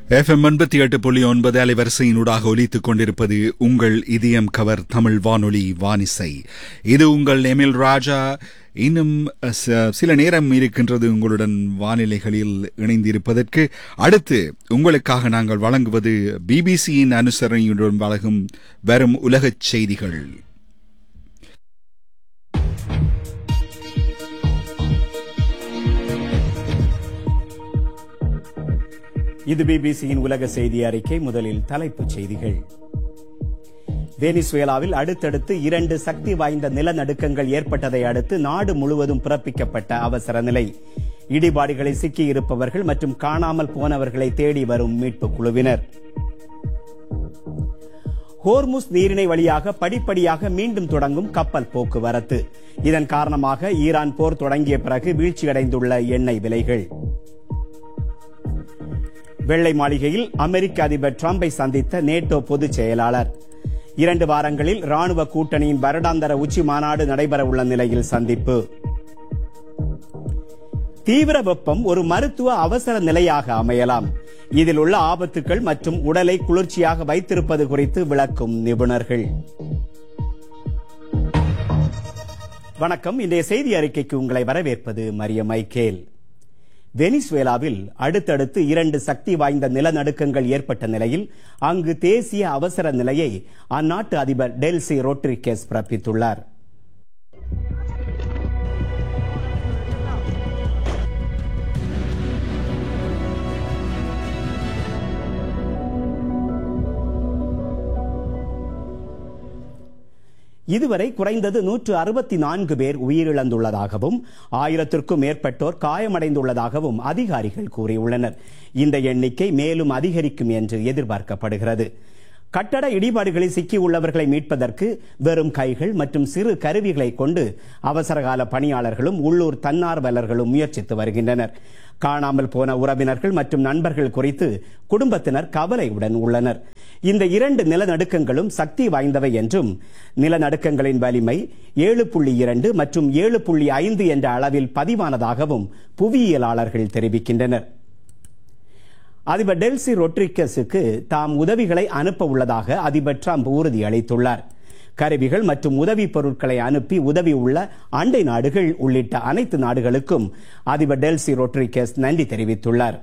FM எண்பத்தி எட்டு புள்ளி ஒன்பது அலைவரிசையினூடாக ஒலித்துக் கொண்டிருப்பது உங்கள் இதயம் கவர் தமிழ் வானொலி வானிசை இது உங்கள் எமில் ராஜா இன்னும் ச- சில நேரம் இருக்கின்றது உங்களுடன் வானிலைகளில் இணைந்திருப்பதற்கு அடுத்து உங்களுக்காக நாங்கள் வழங்குவது பிபிசியின் அனுசரணையுடன் வழங்கும் வரும் உலகச் செய்திகள் இது பிபிசியின் உலக செய்தி அறிக்கை முதலில் தலைப்புச் செய்திகள் வெனிசுவேலாவில் அடுத்தடுத்து இரண்டு சக்தி வாய்ந்த நிலநடுக்கங்கள் ஏற்பட்டதை அடுத்து நாடு முழுவதும் பிறப்பிக்கப்பட்ட அவசர நிலை இடிபாடுகளில் சிக்கியிருப்பவர்கள் மற்றும் காணாமல் போனவர்களை தேடி வரும் மீட்புக் குழுவினர் ஹோர்முஸ் நீரிணை வழியாக படிப்படியாக மீண்டும் தொடங்கும் கப்பல் போக்குவரத்து இதன் காரணமாக ஈரான் போர் தொடங்கிய பிறகு வீழ்ச்சியடைந்துள்ள எண்ணெய் விலைகள் வெள்ளை மாளிகையில் அமெரிக்க அதிபர் டிரம்பை சந்தித்த நேட்டோ பொதுச் செயலாளர் இரண்டு வாரங்களில் ராணுவ கூட்டணியின் வருடாந்தர உச்சி மாநாடு நடைபெற உள்ள நிலையில் சந்திப்பு தீவிர வெப்பம் ஒரு மருத்துவ அவசர நிலையாக அமையலாம் இதில் உள்ள ஆபத்துக்கள் மற்றும் உடலை குளிர்ச்சியாக வைத்திருப்பது குறித்து விளக்கும் நிபுணர்கள் வணக்கம் இன்றைய செய்தி அறிக்கைக்கு உங்களை வரவேற்பது மரிய மைக்கேல் வெனிசுவேலாவில் அடுத்தடுத்து இரண்டு சக்தி வாய்ந்த நிலநடுக்கங்கள் ஏற்பட்ட நிலையில் அங்கு தேசிய அவசர நிலையை அந்நாட்டு அதிபர் டெல்சி ரோட்ரிகேஸ் பிறப்பித்துள்ளார் இதுவரை குறைந்தது நூற்று அறுபத்தி நான்கு பேர் உயிரிழந்துள்ளதாகவும் ஆயிரத்திற்கும் மேற்பட்டோர் காயமடைந்துள்ளதாகவும் அதிகாரிகள் கூறியுள்ளனர் இந்த எண்ணிக்கை மேலும் அதிகரிக்கும் என்று எதிர்பார்க்கப்படுகிறது கட்டட இடிபாடுகளில் சிக்கியுள்ளவர்களை மீட்பதற்கு வெறும் கைகள் மற்றும் சிறு கருவிகளை கொண்டு அவசரகால பணியாளர்களும் உள்ளூர் தன்னார்வலர்களும் முயற்சித்து வருகின்றனர் காணாமல் போன உறவினர்கள் மற்றும் நண்பர்கள் குறித்து குடும்பத்தினர் கவலையுடன் உள்ளனர் இந்த இரண்டு நிலநடுக்கங்களும் சக்தி வாய்ந்தவை என்றும் நிலநடுக்கங்களின் வலிமை ஏழு புள்ளி இரண்டு மற்றும் ஏழு புள்ளி ஐந்து என்ற அளவில் பதிவானதாகவும் புவியியலாளர்கள் தெரிவிக்கின்றனர் அதிபர் டெல்சி ரொட்ரிகஸுக்கு தாம் உதவிகளை அனுப்ப உள்ளதாக அதிபர் ட்ரம்ப் உறுதியளித்துள்ளார் கருவிகள் மற்றும் உதவி பொருட்களை அனுப்பி உதவி உள்ள அண்டை நாடுகள் உள்ளிட்ட அனைத்து நாடுகளுக்கும் அதிபர் டெல்சி ரொட்ரிகஸ் நன்றி தெரிவித்துள்ளார்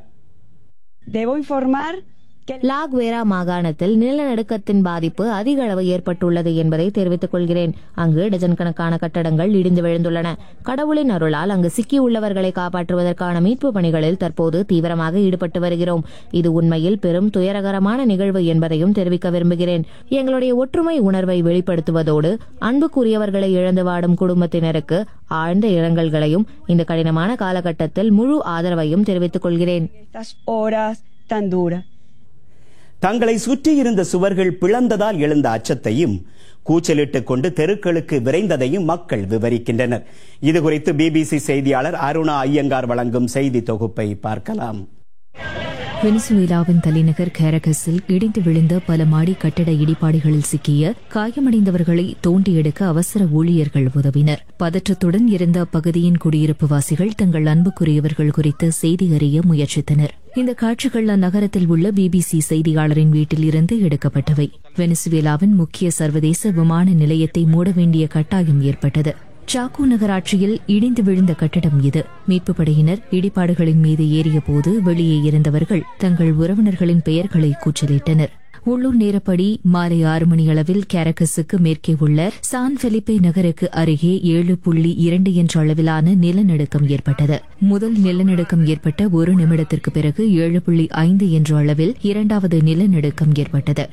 Debo informar que லாக்வேரா மாகாணத்தில் நிலநடுக்கத்தின் பாதிப்பு அதிக அளவு ஏற்பட்டுள்ளது என்பதை தெரிவித்துக் கொள்கிறேன் அங்கு டஜன் கணக்கான கட்டடங்கள் இடிந்து விழுந்துள்ளன கடவுளின் அருளால் அங்கு சிக்கியுள்ளவர்களை காப்பாற்றுவதற்கான மீட்பு பணிகளில் தற்போது தீவிரமாக ஈடுபட்டு வருகிறோம் இது உண்மையில் பெரும் துயரகரமான நிகழ்வு என்பதையும் தெரிவிக்க விரும்புகிறேன் எங்களுடைய ஒற்றுமை உணர்வை வெளிப்படுத்துவதோடு அன்புக்குரியவர்களை இழந்து வாடும் குடும்பத்தினருக்கு ஆழ்ந்த இரங்கல்களையும் இந்த கடினமான காலகட்டத்தில் முழு ஆதரவையும் தெரிவித்துக் கொள்கிறேன் estas horas tan duras. தங்களை சுற்றியிருந்த சுவர்கள் பிளந்ததால் எழுந்த அச்சத்தையும் கூச்சலிட்டுக் கொண்டு தெருக்களுக்கு விரைந்ததையும் மக்கள் விவரிக்கின்றனர் இதுகுறித்து பிபிசி செய்தியாளர் அருணா ஐயங்கார் வழங்கும் செய்தி தொகுப்பை பார்க்கலாம் வெனிசுவேலாவின் தலைநகர் கேரகஸில் இடிந்து விழுந்த பல மாடி கட்டட இடிபாடுகளில் சிக்கிய காயமடைந்தவர்களை தோண்டி எடுக்க அவசர ஊழியர்கள் உதவினர் பதற்றத்துடன் இருந்த அப்பகுதியின் குடியிருப்புவாசிகள் தங்கள் அன்புக்குரியவர்கள் குறித்து செய்தி அறிய முயற்சித்தனர் இந்த காட்சிகள் அந்நகரத்தில் உள்ள பிபிசி செய்தியாளரின் வீட்டில் இருந்து எடுக்கப்பட்டவை வெனிசுவேலாவின் முக்கிய சர்வதேச விமான நிலையத்தை மூட வேண்டிய கட்டாயம் ஏற்பட்டது சாக்கு நகராட்சியில் இடிந்து விழுந்த கட்டடம் இது மீட்புப் படையினர் இடிபாடுகளின் மீது ஏறியபோது வெளியே இருந்தவர்கள் தங்கள் உறவினர்களின் பெயர்களை கூச்சலிட்டனர் உள்ளூர் நேரப்படி மாலை ஆறு மணி அளவில் கேரகஸுக்கு மேற்கே உள்ள சான் பெலிப்பே நகருக்கு அருகே ஏழு புள்ளி இரண்டு என்ற அளவிலான நிலநடுக்கம் ஏற்பட்டது முதல் நிலநடுக்கம் ஏற்பட்ட ஒரு நிமிடத்திற்கு பிறகு ஏழு புள்ளி ஐந்து என்ற அளவில் இரண்டாவது நிலநடுக்கம் ஏற்பட்டது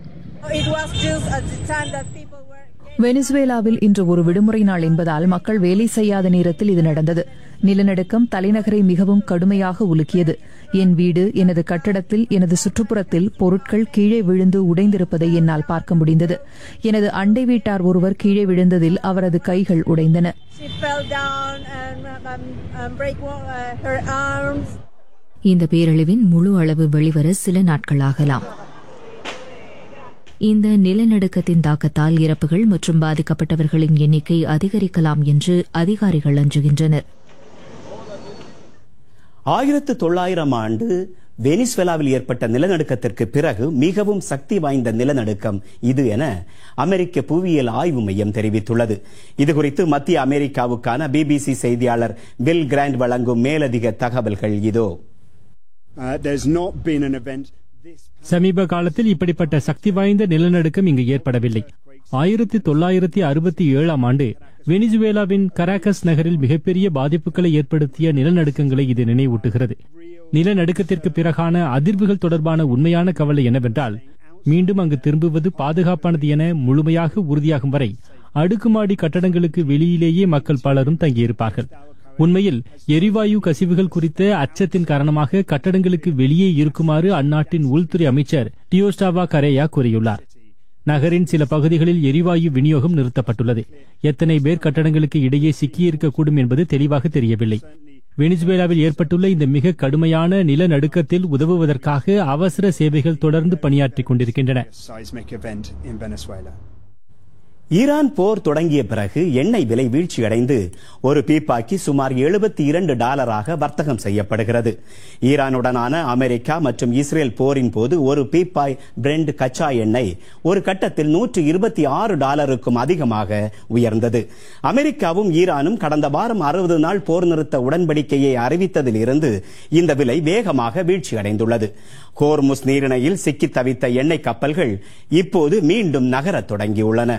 It was just at the time that people were. வெனிசுவேலாவில் இன்று ஒரு விடுமுறை நாள் என்பதால் மக்கள் வேலை செய்யாத நேரத்தில் இது நடந்தது நிலநடுக்கம் தலைநகரை மிகவும் கடுமையாக உலுக்கியது என் வீடு எனது கட்டடத்தில் எனது சுற்றுப்புறத்தில் பொருட்கள் கீழே விழுந்து உடைந்திருப்பதை என்னால் பார்க்க முடிந்தது எனது அண்டை வீட்டார் ஒருவர் கீழே விழுந்ததில் அவரது கைகள் உடைந்தன She fell down and um, um, break one, uh, her arms. இந்த பேரழிவின் முழு அளவு வெளிவர சில நாட்கள் ஆகலாம் இந்த நிலநடுக்கத்தின் தாக்கத்தால் இறப்புகள் மற்றும் பாதிக்கப்பட்டவர்களின் எண்ணிக்கை அதிகரிக்கலாம் என்று அதிகாரிகள் அஞ்சுகின்றனர் ஆயிரத்து தொள்ளாயிரம் ஆண்டு வெனிசுவேலாவில் ஏற்பட்ட நிலநடுக்கத்திற்கு பிறகு மிகவும் சக்தி வாய்ந்த நிலநடுக்கம் இது என அமெரிக்க புவியியல் ஆய்வு மையம் தெரிவித்துள்ளது இதுகுறித்து மத்திய அமெரிக்காவுக்கான பிபிசி செய்தியாளர் பில் கிராண்ட் வழங்கும் மேலதிக தகவல்கள் இதோ Uh, there's not been an event this சமீப காலத்தில் இப்படிப்பட்ட சக்தி வாய்ந்த நிலநடுக்கம் இங்கு ஏற்படவில்லை ஆயிரத்தி தொள்ளாயிரத்தி அறுபத்தி ஏழாம் ஆண்டு வெனிசுவேலாவின் கராகஸ் நகரில் மிகப்பெரிய பாதிப்புகளை ஏற்படுத்திய நிலநடுக்கங்களை இது நினைவூட்டுகிறது நிலநடுக்கத்திற்கு பிறகான அதிர்வுகள் தொடர்பான உண்மையான கவலை என்னவென்றால் மீண்டும் அங்கு திரும்புவது பாதுகாப்பானது என முழுமையாக உறுதியாகும் வரை அடுக்குமாடி கட்டடங்களுக்கு வெளியிலேயே மக்கள் பலரும் தங்கியிருப்பார்கள் உண்மையில் எரிவாயு கசிவுகள் குறித்த அச்சத்தின் காரணமாக கட்டடங்களுக்கு வெளியே இருக்குமாறு அந்நாட்டின் உள்துறை அமைச்சர் டியோஸ்டாவா கரேயா கூறியுள்ளார் நகரின் சில பகுதிகளில் எரிவாயு விநியோகம் நிறுத்தப்பட்டுள்ளது எத்தனை பேர் கட்டடங்களுக்கு இடையே சிக்கியிருக்கக்கூடும் என்பது தெளிவாக தெரியவில்லை வெனிசுவேலாவில் ஏற்பட்டுள்ள இந்த மிக கடுமையான நிலநடுக்கத்தில் உதவுவதற்காக அவசர சேவைகள் தொடர்ந்து பணியாற்றிக் கொண்டிருக்கின்றன seismic event in Venezuela. Iran போர் தொடங்கிய பிறகு எண்ணெய் விலை வீழ்ச்சியடைந்து ஒரு பீப்பாக்கி சுமார் எழுபத்தி இரண்டு டாலராக வர்த்தகம் செய்யப்படுகிறது ஈரானுடனான அமெரிக்கா மற்றும் இஸ்ரேல் போரின் போது ஒரு பீப்பாய் பிரெண்ட் கச்சா எண்ணெய் ஒரு கட்டத்தில் நூற்று இருபத்தி ஆறு டாலருக்கும் அதிகமாக உயர்ந்தது அமெரிக்காவும் ஈரானும் கடந்த வாரம் அறுபது நாள் போர் நிறுத்த உடன்படிக்கையை அறிவித்ததில் இருந்து இந்த விலை வேகமாக வீழ்ச்சியடைந்துள்ளது ஹோர்முஸ் நீரிணையில் சிக்கித் தவித்த எண்ணெய் கப்பல்கள் இப்போது மீண்டும் நகரத் தொடங்கியுள்ளன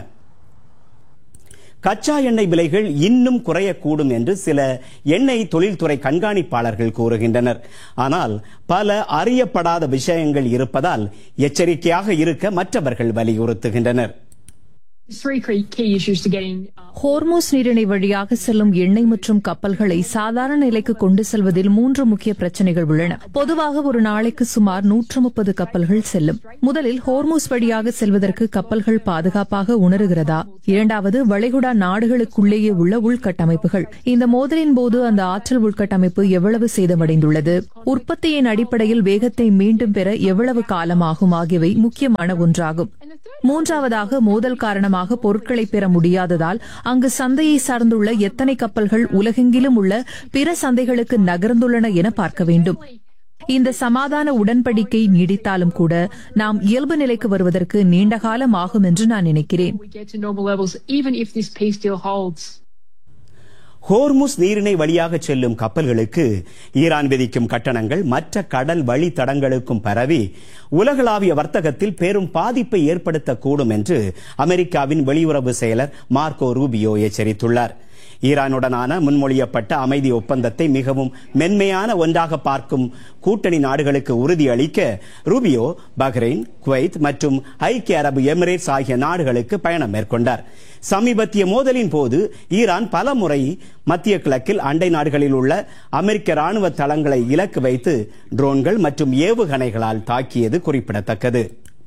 கச்சா எண்ணெய் விலைகள் இன்னும் குறையக்கூடும் என்று சில எண்ணெய் தொழில்துறை கண்காணிப்பாளர்கள் கூறுகின்றனர் ஆனால் பல அறியப்படாத விஷயங்கள் இருப்பதால் எச்சரிக்கையாக இருக்க மற்றவர்கள் வலியுறுத்துகின்றனர் three key key issues to getting uh, Hormuz நீரிணை வழியாக செல்லும் எண்ணெய் மற்றும் கப்பல்களை சாதாரண நிலைக்கு கொண்டு செல்வதில் மூன்று முக்கிய பிரச்சனைகள் உள்ளன பொதுவாக ஒரு நாளைக்கு சுமார் நூற்று முப்பது கப்பல்கள் செல்லும் முதலில் ஹோர்மோஸ் வழியாக செல்வதற்கு கப்பல்கள் பாதுகாப்பாக உணருகிறதா இரண்டாவது வளைகுடா நாடுகளுக்குள்ளேயே உள்ள உள்கட்டமைப்புகள் இந்த மோதலின் போது அந்த ஆற்றல் உள்கட்டமைப்பு எவ்வளவு சேதமடைந்துள்ளது உற்பத்தியின் அடிப்படையில் வேகத்தை மீண்டும் பெற எவ்வளவு காலமாகும் ஆகியவை முக்கியமான ஒன்றாகும் மூன்றாவதாக மோதல் காரணமாக பொருட்களை பெற முடியாததால் அங்கு சந்தையை சார்ந்துள்ள எத்தனை கப்பல்கள் உலகெங்கிலும் உள்ள பிற சந்தைகளுக்கு நகர்ந்துள்ளன என பார்க்க வேண்டும் இந்த சமாதான உடன்படிக்கை நீடித்தாலும் கூட நாம் இயல்பு நிலைக்கு வருவதற்கு நீண்ட காலம் ஆகும் என்று நான் நினைக்கிறேன் we get to normal levels, even if this peace deal holds. Hormuz நீரிணை வழியாக செல்லும் கப்பல்களுக்கு ஈரான் விதிக்கும் கட்டணங்கள் மற்ற கடல் வழி தடங்களுக்கும் பரவி உலகளாவிய வர்த்தகத்தில் பெரும் பாதிப்பை ஏற்படுத்தக்கூடும் என்று அமெரிக்காவின் வெளியுறவு செயலர் மார்க்கோ ரூபியோ எச்சரித்துள்ளார் ஈரானுடனான முன்மொழியப்பட்ட அமைதி ஒப்பந்தத்தை மிகவும் மென்மையான ஒன்றாக பார்க்கும் கூட்டணி நாடுகளுக்கு உறுதியளிக்க ரூபியோ பஹ்ரைன் குவைத் மற்றும் ஐக்கிய அரபு எமிரேட்ஸ் ஆகிய நாடுகளுக்கு பயணம் மேற்கொண்டார் சமீபத்திய மோதலின் போது ஈரான் பல முறை மத்திய கிழக்கில் அண்டை நாடுகளில் உள்ள அமெரிக்க ராணுவ தளங்களை இலக்கு வைத்து ட்ரோன்கள் மற்றும் ஏவுகணைகளால் தாக்கியது குறிப்பிடத்தக்கது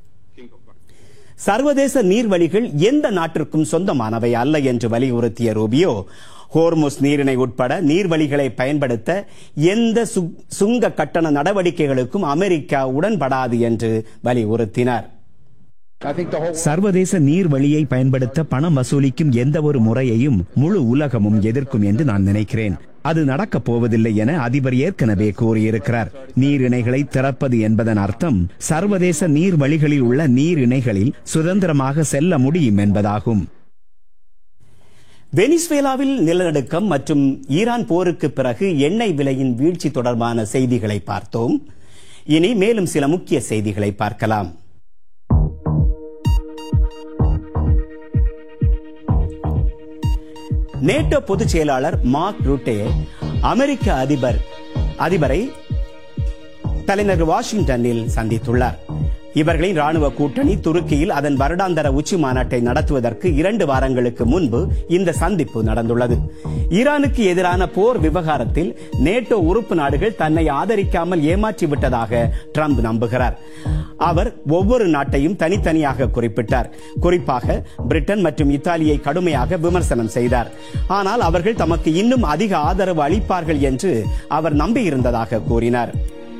சர்வதேச நீர்வழிகள் எந்த நாட்டிற்கும் சொந்தமானவை அல்ல என்று வலியுறுத்திய ரூபியோ ஹோர்முஸ் நீரிணை உட்பட நீர்வழிகளை பயன்படுத்த எந்த சு- சுங்க கட்டண நடவடிக்கைகளுக்கும் அமெரிக்கா உடன்படாது என்று வலியுறுத்தினார் சர்வதேச நீர்வழியை பயன்படுத்த பணம் வசூலிக்கும் எந்த ஒரு முறையையும் முழு உலகமும் எதிர்க்கும் என்று நான் நினைக்கிறேன் அது நடக்கப் போவதில்லை என அதிபர் ஏற்கனவே கூறியிருக்கிறார் நீரிணைகளை திறப்பது என்பதன் அர்த்தம் சர்வதேச நீர்வழிகளில் உள்ள நீரிணைகளில் சுதந்திரமாக செல்ல முடியும் என்பதாகும் வெனிசுவேலாவில் நிலநடுக்கம் மற்றும் ஈரான் போருக்கு பிறகு எண்ணெய் விலையின் வீழ்ச்சி தொடர்பான செய்திகளை பார்த்தோம் இனி மேலும் சில முக்கிய செய்திகளை பார்க்கலாம் நேட்டோ பொதுச் செயலாளர் மார்க் ரூட்டே அமெரிக்க அதிபர் அதிபரை தலைநகர் வாஷிங்டனில் சந்தித்துள்ளார் இவர்களின் ராணுவ கூட்டணி துருக்கியில் அதன் வருடாந்தர உச்சி மாநாட்டை நடத்துவதற்கு இரண்டு வாரங்களுக்கு முன்பு இந்த சந்திப்பு நடந்துள்ளது ஈரானுக்கு எதிரான போர் விவகாரத்தில் நேட்டோ உறுப்பு நாடுகள் தன்னை ஆதரிக்காமல் ஏமாற்றிவிட்டதாக ட்ரம்ப் நம்புகிறார் அவர் ஒவ்வொரு நாட்டையும் தனித்தனியாக குறிப்பிட்டார் குறிப்பாக பிரிட்டன் மற்றும் இத்தாலியை கடுமையாக விமர்சனம் செய்தார் ஆனால் அவர்கள் தமக்கு இன்னும் அதிக ஆதரவு அளிப்பார்கள் என்று அவர் நம்பியிருந்ததாக கூறினார்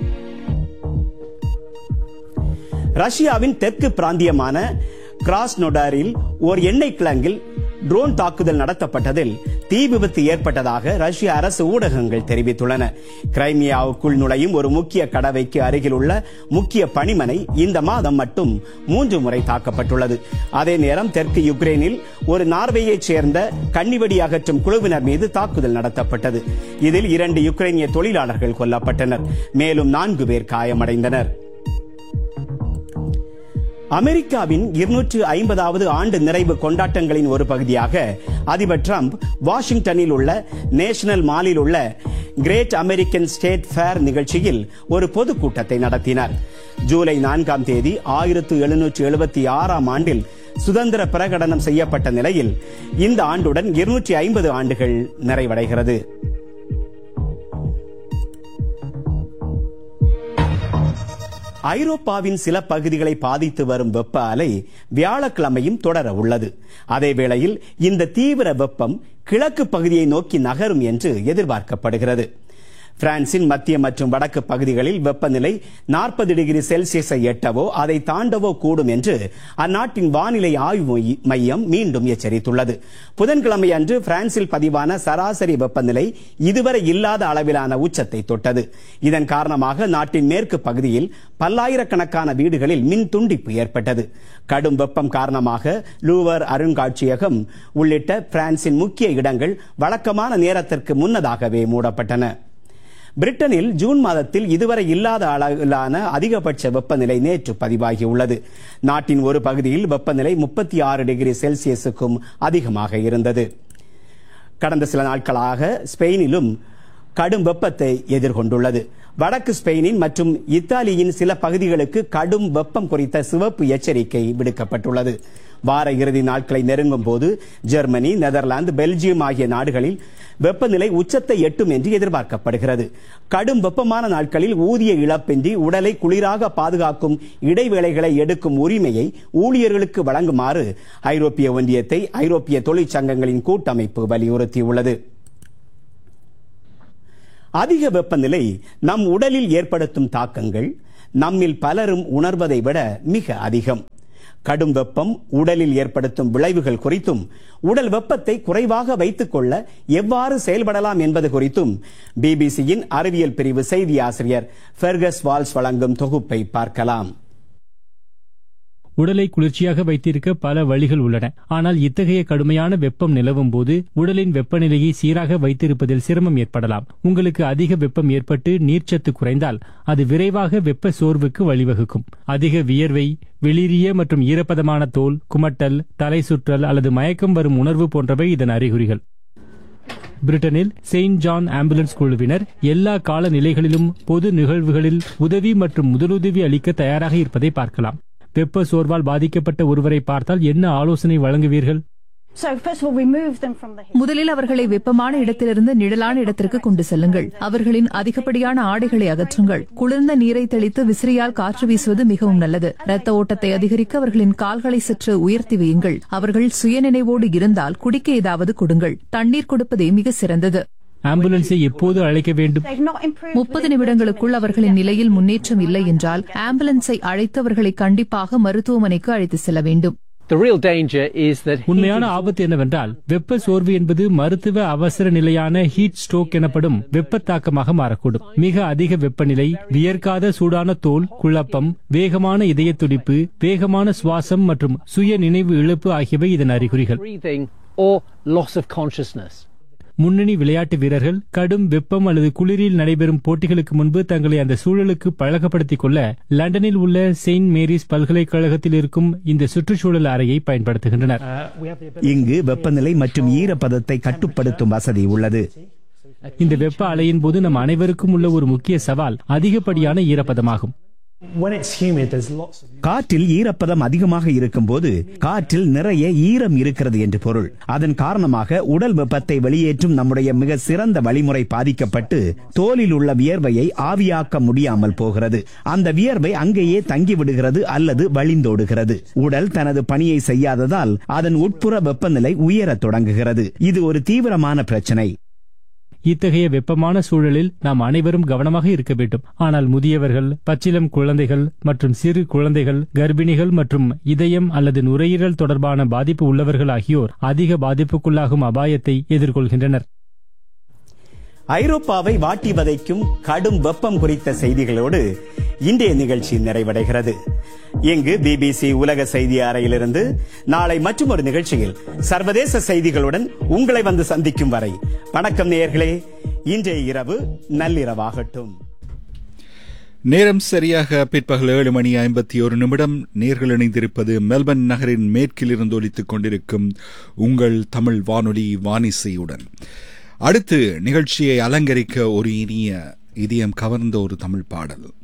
ரஷ்யாவின் தெற்கு பிராந்தியமான கிராஸ்னொடாரில் ஓர் எண்ணெய் கிழங்கில் ட்ரோன் தாக்குதல் நடத்தப்பட்டதில் தீ விபத்து ஏற்பட்டதாக ரஷ்ய அரசு ஊடகங்கள் தெரிவித்துள்ளன கிரைமியாவுக்குள் நுழையும் ஒரு முக்கிய கடவைக்கு அருகில் உள்ள முக்கிய பணிமனை இந்த மாதம் மட்டும் மூன்று முறை தாக்கப்பட்டுள்ளது அதே நேரம் தெற்கு யுக்ரைனில் ஒரு நார்வேயைச் சேர்ந்த கன்னிவெடி அகற்றும் குழுவினர் மீது தாக்குதல் நடத்தப்பட்டது இதில் இரண்டு யுக்ரைனிய தொழிலாளர்கள் கொல்லப்பட்டனர் மேலும் நான்கு பேர் காயமடைந்தனர் அமெரிக்காவின் இருநூற்று ஐம்பதாவது ஆண்டு நிறைவு கொண்டாட்டங்களின் ஒரு பகுதியாக அதிபர் டிரம்ப் வாஷிங்டனில் உள்ள நேஷனல் மாலில் உள்ள கிரேட் அமெரிக்கன் ஸ்டேட் ஃபேர் நிகழ்ச்சியில் ஒரு பொதுக்கூட்டத்தை நடத்தினார் ஜூலை நான்காம் தேதி ஆயிரத்து எழுநூற்று எழுபத்தி ஆறாம் ஆண்டில் சுதந்திர பிரகடனம் செய்யப்பட்ட நிலையில் இந்த ஆண்டுடன் இருநூற்றி ஐம்பது ஆண்டுகள் நிறைவடைகிறது ஐரோப்பாவின் சில பகுதிகளை பாதித்து வரும் வெப்ப அலை வியாழக்கிழமையும் தொடர உள்ளது அதே வேளையில் இந்த தீவிர வெப்பம் கிழக்கு பகுதியை நோக்கி நகரும் என்று எதிர்பார்க்கப்படுகிறது பிரான்சின் மத்திய மற்றும் வடக்கு பகுதிகளில் வெப்பநிலை நாற்பது டிகிரி செல்சியஸை எட்டவோ அதை தாண்டவோ கூடும் என்று அந்நாட்டின் வானிலை ஆய்வு மையம் மீண்டும் எச்சரித்துள்ளது புதன்கிழமை அன்று பிரான்சில் பதிவான சராசரி வெப்பநிலை இதுவரை இல்லாத அளவிலான உச்சத்தை தொட்டது இதன் காரணமாக நாட்டின் மேற்கு பகுதியில் பல்லாயிரக்கணக்கான வீடுகளில் மின் துண்டிப்பு ஏற்பட்டது கடும் வெப்பம் காரணமாக லூவர் அருங்காட்சியகம் உள்ளிட்ட பிரான்சின் முக்கிய இடங்கள் வழக்கமான நேரத்திற்கு முன்னதாகவே மூடப்பட்டன பிரிட்டனில் ஜூன் மாதத்தில் இதுவரை இல்லாத அளவிலான அதிகபட்ச வெப்பநிலை நேற்று பதிவாகியுள்ளது நாட்டின் ஒரு பகுதியில் வெப்பநிலை முப்பத்தி ஆறு டிகிரி செல்சியஸுக்கும் அதிகமாக இருந்தது கடந்த சில நாட்களாக ஸ்பெயினிலும் கடும் வெப்பத்தை எதிர்கொண்டுள்ளது வடக்கு ஸ்பெயினின் மற்றும் இத்தாலியின் சில பகுதிகளுக்கு கடும் வெப்பம் குறித்த சிவப்பு எச்சரிக்கை விடுக்கப்பட்டுள்ளது வார இறுதி நாட்களை நெருங்கும் போது ஜெர்மனி நெதர்லாந்து பெல்ஜியம் ஆகிய நாடுகளில் வெப்பநிலை உச்சத்தை எட்டும் என்று எதிர்பார்க்கப்படுகிறது கடும் வெப்பமான நாட்களில் ஊதிய இழப்பின்றி உடலை குளிராக பாதுகாக்கும் இடைவேளைகளை எடுக்கும் உரிமையை ஊழியர்களுக்கு வழங்குமாறு ஐரோப்பிய ஒன்றியத்தை ஐரோப்பிய தொழிற்சங்கங்களின் கூட்டமைப்பு வலியுறுத்தியுள்ளது அதிக வெப்பநிலை நம் உடலில் ஏற்படுத்தும் தாக்கங்கள் நம்மில் பலரும் உணர்வதை விட மிக அதிகம் கடும் வெப்பம் உடலில் ஏற்படுத்தும் விளைவுகள் குறித்தும் உடல் வெப்பத்தை குறைவாக வைத்துக் கொள்ள எவ்வாறு செயல்படலாம் என்பது குறித்தும் பிபிசியின் அறிவியல் பிரிவு செய்தி ஆசிரியர் ஃபெர்கஸ் வால்ஸ் வழங்கும் தொகுப்பை பார்க்கலாம் உடலை குளிர்ச்சியாக வைத்திருக்க பல வழிகள் உள்ளன ஆனால் இத்தகைய கடுமையான வெப்பம் நிலவும் போது உடலின் வெப்பநிலையை சீராக வைத்திருப்பதில் சிரமம் ஏற்படலாம் உங்களுக்கு அதிக வெப்பம் ஏற்பட்டு நீர்ச்சத்து குறைந்தால் அது விரைவாக வெப்ப சோர்வுக்கு வழிவகுக்கும் அதிக வியர்வை வெளிரிய மற்றும் ஈரப்பதமான தோல் குமட்டல் தலை சுற்றல் அல்லது மயக்கம் வரும் உணர்வு போன்றவை இதன் அறிகுறிகள் பிரிட்டனில் செயின்ட் ஜான் ஆம்புலன்ஸ் குழுவினர் எல்லா கால நிலைகளிலும் பொது நிகழ்வுகளில் உதவி மற்றும் முதலுதவி அளிக்க தயாராக இருப்பதை பார்க்கலாம் வெப்ப சோர்வால் பாதிக்கப்பட்ட ஒருவரை பார்த்தால் என்ன ஆலோசனை வழங்குவீர்கள் முதலில் அவர்களை வெப்பமான இடத்திலிருந்து நிழலான இடத்திற்கு கொண்டு செல்லுங்கள் அவர்களின் அதிகப்படியான ஆடைகளை அகற்றுங்கள் குளிர்ந்த நீரை தெளித்து விசிறியால் காற்று வீசுவது மிகவும் நல்லது ரத்த ஓட்டத்தை அதிகரிக்க அவர்களின் கால்களை சற்று உயர்த்தி வையுங்கள் அவர்கள் சுயநினைவோடு இருந்தால் குடிக்க ஏதாவது கொடுங்கள் தண்ணீர் கொடுப்பதே மிக சிறந்தது ஆம்புலன்ஸை எப்போது அழைக்க வேண்டும் முப்பது நிமிடங்களுக்குள் அவர்களின் நிலையில் முன்னேற்றம் இல்லை என்றால் ஆம்புலன்ஸை அழைத்து அவர்களை கண்டிப்பாக மருத்துவமனைக்கு அழைத்து செல்ல வேண்டும் உண்மையான ஆபத்து என்னவென்றால் வெப்ப சோர்வு என்பது மருத்துவ அவசர நிலையான ஹீட் ஸ்ட்ரோக் எனப்படும் வெப்ப தாக்கமாக மாறக்கூடும் மிக அதிக வெப்பநிலை வியர்க்காத சூடான தோல் குழப்பம் வேகமான இதய துடிப்பு வேகமான சுவாசம் மற்றும் சுய நினைவு இழப்பு ஆகியவை இதன் அறிகுறிகள் முன்னணி விளையாட்டு வீரர்கள் கடும் வெப்பம் அல்லது குளிரில் நடைபெறும் போட்டிகளுக்கு முன்பு தங்களை அந்த சூழலுக்கு பழக்கப்படுத்திக் கொள்ள லண்டனில் உள்ள செயின்ட் மேரிஸ் பல்கலைக்கழகத்தில் இருக்கும் இந்த சுற்றுச்சூழல் அறையை பயன்படுத்துகின்றனர் இங்கு வெப்பநிலை மற்றும் ஈரப்பதத்தை கட்டுப்படுத்தும் வசதி உள்ளது இந்த வெப்ப அலையின் போது நம் அனைவருக்கும் உள்ள ஒரு முக்கிய சவால் அதிகப்படியான ஈரப்பதமாகும் காற்றில் ஈரப்பதம் அதிகமாக இருக்கும் போது காற்றில் நிறைய ஈரம் இருக்கிறது என்று பொருள் அதன் காரணமாக உடல் வெப்பத்தை வெளியேற்றும் நம்முடைய மிக சிறந்த வழிமுறை பாதிக்கப்பட்டு தோலில் உள்ள வியர்வையை ஆவியாக்க முடியாமல் போகிறது அந்த வியர்வை அங்கேயே தங்கிவிடுகிறது அல்லது வழிந்தோடுகிறது உடல் தனது பணியை செய்யாததால் அதன் உட்புற வெப்பநிலை உயரத் தொடங்குகிறது இது ஒரு தீவிரமான பிரச்சனை இத்தகைய வெப்பமான சூழலில் நாம் அனைவரும் கவனமாக இருக்க வேண்டும் ஆனால் முதியவர்கள் பச்சிலம் குழந்தைகள் மற்றும் சிறு குழந்தைகள் கர்ப்பிணிகள் மற்றும் இதயம் அல்லது நுரையீரல் தொடர்பான பாதிப்பு உள்ளவர்கள் ஆகியோர் அதிக பாதிப்புக்குள்ளாகும் அபாயத்தை எதிர்கொள்கின்றனர் ஐரோப்பாவை வாட்டி வதைக்கும் கடும் வெப்பம் குறித்த செய்திகளோடு இன்றைய நிகழ்ச்சி நிறைவடைகிறது இங்கு பிபிசி உலக செய்தி அறையிலிருந்து நாளை மற்றொரு நிகழ்ச்சியில் சர்வதேச செய்திகளுடன் உங்களை வந்து சந்திக்கும் வரை வணக்கம் நேயர்களே இன்றைய இரவு நள்ளிரவாகட்டும் நேரம் சரியாக பிற்பகல் ஏழு மணி ஐம்பத்தி ஒரு நிமிடம் நேர்கள் இணைந்திருப்பது மெல்பர்ன் நகரின் மேற்கிலிருந்து ஒலித்துக் கொண்டிருக்கும் உங்கள் தமிழ் வானொலி வானிசையுடன் அடுத்து நிகழ்ச்சியை அலங்கரிக்க ஒரு இனிய இதயம் கவர்ந்த ஒரு தமிழ் பாடல்